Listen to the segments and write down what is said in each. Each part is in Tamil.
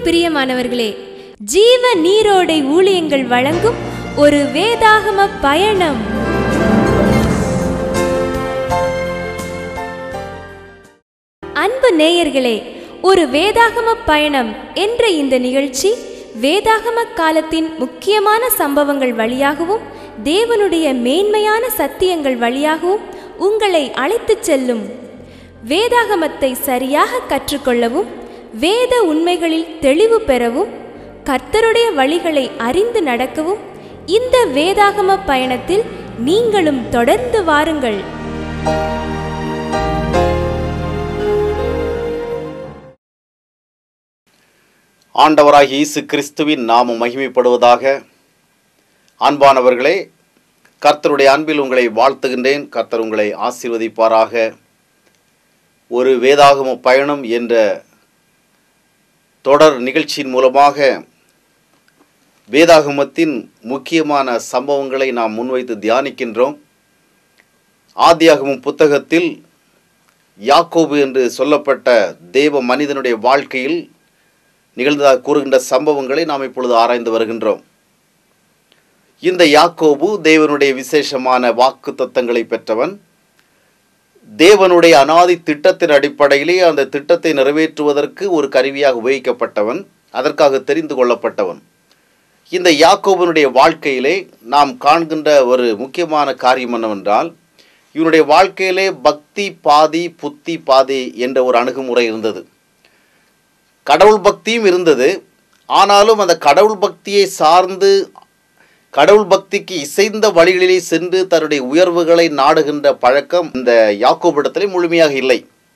பிரியமானவர்களே ஜீவ நீரோடை ஊழியங்கள் வழங்கும் ஒரு வேதாகம பயணம் அன்பு நேயர்களே ஒரு வேதாகம பயணம் என்ற இந்த நிகழ்ச்சி வேதாகம காலத்தின் முக்கியமான சம்பவங்கள் வழியாகவும் தேவனுடைய மேன்மையான சத்தியங்கள் வழியாகவும் உங்களை அழைத்துச் செல்லும் வேதாகமத்தை சரியாக கற்றுக்கொள்ளவும் வேத உண்மைகளில் தெளிவு பெறவும் கர்த்தருடைய வழிகளை அறிந்து நடக்கவும் இந்த வேதாகம பயணத்தில் நீங்களும் தொடர்ந்து வாருங்கள் ஆண்டவராகிய இயேசு கிறிஸ்துவின் நாமம் மகிமைப்படுவதாக அன்பானவர்களே கர்த்தருடைய அன்பில் உங்களை வாழ்த்துகின்றேன் கர்த்தர் உங்களை ஆசீர்வதிப்பாராக ஒரு வேதாகம பயணம் என்ற தொடர் நிகழ்ச்சியின் மூலமாக வேதாகமத்தின் முக்கியமான சம்பவங்களை நாம் முன்வைத்து தியானிக்கின்றோம் ஆதியாகமம் புத்தகத்தில் யாக்கோபு என்று சொல்லப்பட்ட தேவ மனிதனுடைய வாழ்க்கையில் நிகழ்ந்ததாக கூறுகின்ற சம்பவங்களை நாம் இப்பொழுது ஆராய்ந்து வருகின்றோம் இந்த யாக்கோபு தேவனுடைய விசேஷமான வாக்கு தத்தங்களை பெற்றவன் தேவனுடைய அனாதி திட்டத்தின் அடிப்படையிலே அந்த திட்டத்தை நிறைவேற்றுவதற்கு ஒரு கருவியாக உபயோகிக்கப்பட்டவன் அதற்காக தெரிந்து கொள்ளப்பட்டவன் இந்த யாக்கோபனுடைய வாழ்க்கையிலே நாம் காண்கின்ற ஒரு முக்கியமான காரியம் என்னவென்றால் இவனுடைய வாழ்க்கையிலே பக்தி பாதி புத்தி பாதி என்ற ஒரு அணுகுமுறை இருந்தது கடவுள் பக்தியும் இருந்தது ஆனாலும் அந்த கடவுள் பக்தியை சார்ந்து கடவுள் பக்திக்கு இசைந்த வழிகளிலே சென்று தன்னுடைய உயர்வுகளை நாடுகின்ற பழக்கம் இந்த யாக்கோபிடத்திலே முழுமையாக இல்லை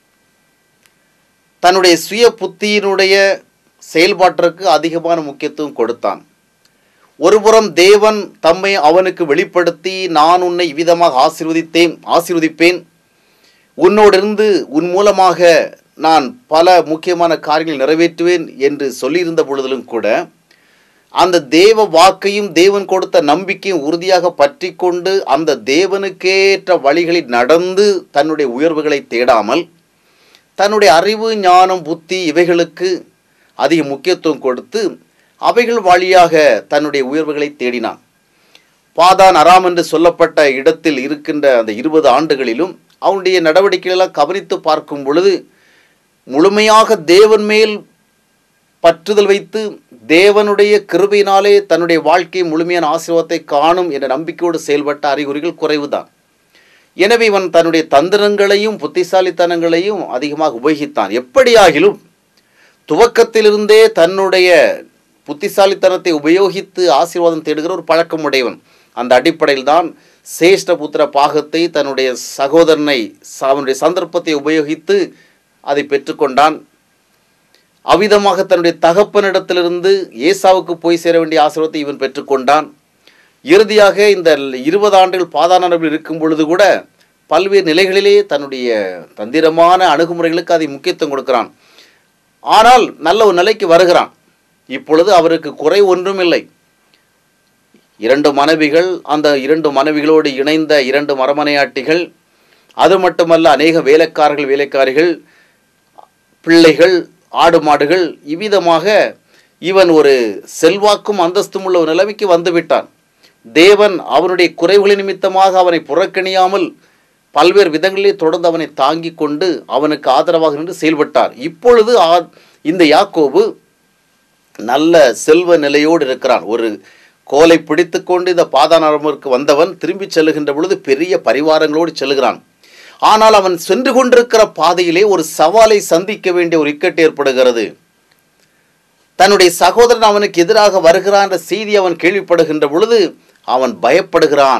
தன்னுடைய சுய புத்தியினுடைய செயல்பாட்டிற்கு அதிகமான முக்கியத்துவம் கொடுத்தான் ஒருபுறம் தேவன் தம்மை அவனுக்கு வெளிப்படுத்தி நான் உன்னை இவ்விதமாக ஆசீர்வதித்தேன் ஆசீர்வதிப்பேன் உன்னோடிருந்து உன் மூலமாக நான் பல முக்கியமான காரியங்கள் நிறைவேற்றுவேன் என்று சொல்லியிருந்த பொழுதிலும் கூட அந்த தேவ வாக்கையும் தேவன் கொடுத்த நம்பிக்கையும் உறுதியாக பற்றி கொண்டு அந்த தேவனுக்கேற்ற வழிகளில் நடந்து தன்னுடைய உயர்வுகளை தேடாமல் தன்னுடைய அறிவு ஞானம் புத்தி இவைகளுக்கு அதிக முக்கியத்துவம் கொடுத்து அவைகள் வழியாக தன்னுடைய உயர்வுகளை தேடினான் பாதான் அராம் என்று சொல்லப்பட்ட இடத்தில் இருக்கின்ற அந்த இருபது ஆண்டுகளிலும் அவனுடைய நடவடிக்கைகளெல்லாம் கவனித்து பார்க்கும் பொழுது முழுமையாக தேவன் மேல் பற்றுதல் வைத்து தேவனுடைய கிருபையினாலே தன்னுடைய வாழ்க்கை முழுமையான ஆசீர்வாதத்தை காணும் என்ற நம்பிக்கையோடு செயல்பட்ட அறிகுறிகள் குறைவுதான் எனவே இவன் தன்னுடைய தந்திரங்களையும் புத்திசாலித்தனங்களையும் அதிகமாக உபயோகித்தான் எப்படியாகிலும் துவக்கத்திலிருந்தே தன்னுடைய புத்திசாலித்தனத்தை உபயோகித்து ஆசீர்வாதம் தேடுகிற ஒரு பழக்கம் உடையவன் அந்த அடிப்படையில் தான் சேஷ்ட புத்திர பாகத்தை தன்னுடைய சகோதரனை அவனுடைய சந்தர்ப்பத்தை உபயோகித்து அதை பெற்றுக்கொண்டான் அவ்விதமாக தன்னுடைய தகப்பனிடத்திலிருந்து ஏசாவுக்கு போய் சேர வேண்டிய ஆசீர்வாதத்தை இவன் பெற்றுக்கொண்டான் இறுதியாக இந்த இருபது ஆண்டுகள் பாதாளவில் இருக்கும் பொழுது கூட பல்வேறு நிலைகளிலே தன்னுடைய தந்திரமான அணுகுமுறைகளுக்கு அதை முக்கியத்துவம் கொடுக்கிறான் ஆனால் நல்ல ஒரு நிலைக்கு வருகிறான் இப்பொழுது அவருக்கு குறை ஒன்றும் இல்லை இரண்டு மனைவிகள் அந்த இரண்டு மனைவிகளோடு இணைந்த இரண்டு மரமனையாட்டிகள் அது மட்டுமல்ல அநேக வேலைக்காரர்கள் வேலைக்காரிகள் பிள்ளைகள் ஆடு மாடுகள் இவ்விதமாக இவன் ஒரு செல்வாக்கும் அந்தஸ்தும் உள்ள ஒரு நிலைமைக்கு வந்துவிட்டான் தேவன் அவனுடைய குறைவுகளின் நிமித்தமாக அவனை புறக்கணியாமல் பல்வேறு விதங்களிலே தொடர்ந்து அவனை தாங்கி கொண்டு அவனுக்கு ஆதரவாக நின்று செயல்பட்டார் இப்பொழுது இந்த யாக்கோபு நல்ல செல்வ நிலையோடு இருக்கிறான் ஒரு கோலை பிடித்து கொண்டு இந்த பாதானரம்பிற்கு வந்தவன் திரும்பி செல்லுகின்ற பொழுது பெரிய பரிவாரங்களோடு செல்கிறான் ஆனால் அவன் சென்று கொண்டிருக்கிற பாதையிலே ஒரு சவாலை சந்திக்க வேண்டிய ஒரு இக்கட்டு ஏற்படுகிறது தன்னுடைய சகோதரன் அவனுக்கு எதிராக வருகிறான் என்ற செய்தி அவன் கேள்விப்படுகின்ற பொழுது அவன் பயப்படுகிறான்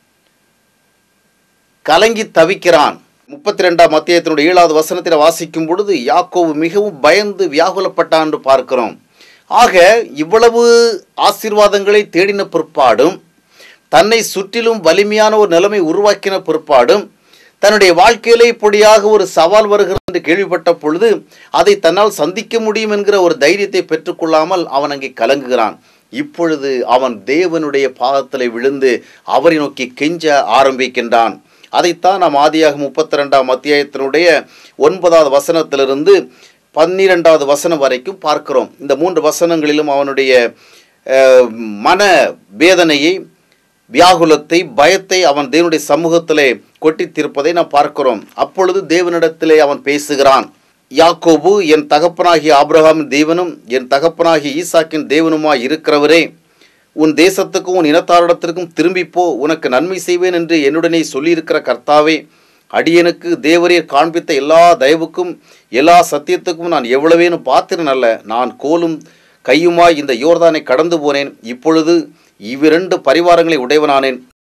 கலங்கி தவிக்கிறான் முப்பத்தி ரெண்டாம் மத்தியத்தினுடைய ஏழாவது வசனத்தில் வாசிக்கும் பொழுது யாக்கோவு மிகவும் பயந்து வியாகுலப்பட்டான் என்று பார்க்கிறோம் ஆக இவ்வளவு ஆசீர்வாதங்களை தேடின பிற்பாடும் தன்னை சுற்றிலும் வலிமையான ஒரு நிலைமை உருவாக்கின பிற்பாடும் தன்னுடைய வாழ்க்கையிலே இப்படியாக ஒரு சவால் வருகிறது என்று கேள்விப்பட்ட பொழுது அதை தன்னால் சந்திக்க முடியும் என்கிற ஒரு தைரியத்தை பெற்றுக்கொள்ளாமல் அவன் அங்கே கலங்குகிறான் இப்பொழுது அவன் தேவனுடைய பாதத்தில் விழுந்து அவரை நோக்கி கெஞ்ச ஆரம்பிக்கின்றான் அதைத்தான் நாம் ஆதியாக முப்பத்தி ரெண்டாம் அத்தியாயத்தினுடைய ஒன்பதாவது வசனத்திலிருந்து பன்னிரெண்டாவது வசனம் வரைக்கும் பார்க்கிறோம் இந்த மூன்று வசனங்களிலும் அவனுடைய அஹ், மன வேதனையை வியாகுலத்தை பயத்தை அவன் தேவனுடைய சமூகத்திலே கொட்டித் தீர்ப்பதை நாம் பார்க்கிறோம் அப்பொழுது தேவனிடத்திலே அவன் பேசுகிறான் யாக்கோபு என் தகப்பனாகிய ஆபிரகாமின் தேவனும் என் தகப்பனாகிய ஈசாக்கின் தேவனுமாய் இருக்கிறவரே உன் தேசத்துக்கும் உன் இனத்தாரிடத்திற்கும் திரும்பிப்போ உனக்கு நன்மை செய்வேன் என்று என்னுடனே சொல்லியிருக்கிற கர்த்தாவே அடியனுக்கு தேவரீர் காண்பித்த எல்லா தயவுக்கும் எல்லா சத்தியத்துக்கும் நான் எவ்வளவேனும் பாத்திரன் அல்ல நான் கோலும் கையுமாய் இந்த யோர்தானை கடந்து போனேன் இப்பொழுது இவ்விரண்டு பரிவாரங்களை உடையவனானேன்